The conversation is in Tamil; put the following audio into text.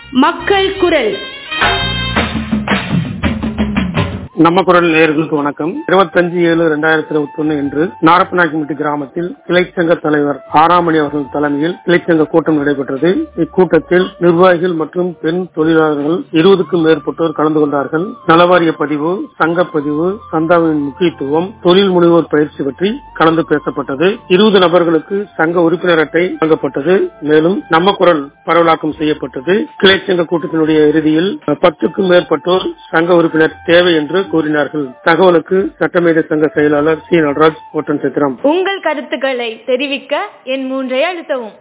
மக்கள் குரல் நம்ம குரல் நேயர்களுக்கு வணக்கம் இருபத்தஞ்சு ஏழு ரெண்டாயிரத்தி இருபத்தி ஒன்னு இன்று நாரப்பநாயக்கம்பட்டி கிராமத்தில் கிளைச்சங்க தலைவர் ஆறாமணி அவர்கள் தலைமையில் கிளைச்சங்க கூட்டம் நடைபெற்றது இக்கூட்டத்தில் நிர்வாகிகள் மற்றும் பெண் தொழிலாளர்கள் இருபதுக்கும் மேற்பட்டோர் கலந்து கொண்டார்கள் நலவாரிய பதிவு சங்க பதிவு சந்தாவின் முக்கியத்துவம் தொழில் முனைவோர் பயிற்சி பற்றி கலந்து பேசப்பட்டது இருபது நபர்களுக்கு சங்க உறுப்பினர் அட்டை வழங்கப்பட்டது மேலும் நம்ம குரல் பரவலாக்கம் செய்யப்பட்டது கிளைச்சங்க கூட்டத்தினுடைய இறுதியில் பத்துக்கும் மேற்பட்டோர் சங்க உறுப்பினர் தேவை என்று கூறினார்கள் தகவலுக்கு சட்டமேதை சங்க செயலாளர் சி நடராஜ் ஓட்டன் சித்திரம் உங்கள் கருத்துக்களை தெரிவிக்க என் மூன்றை அழுத்தவும்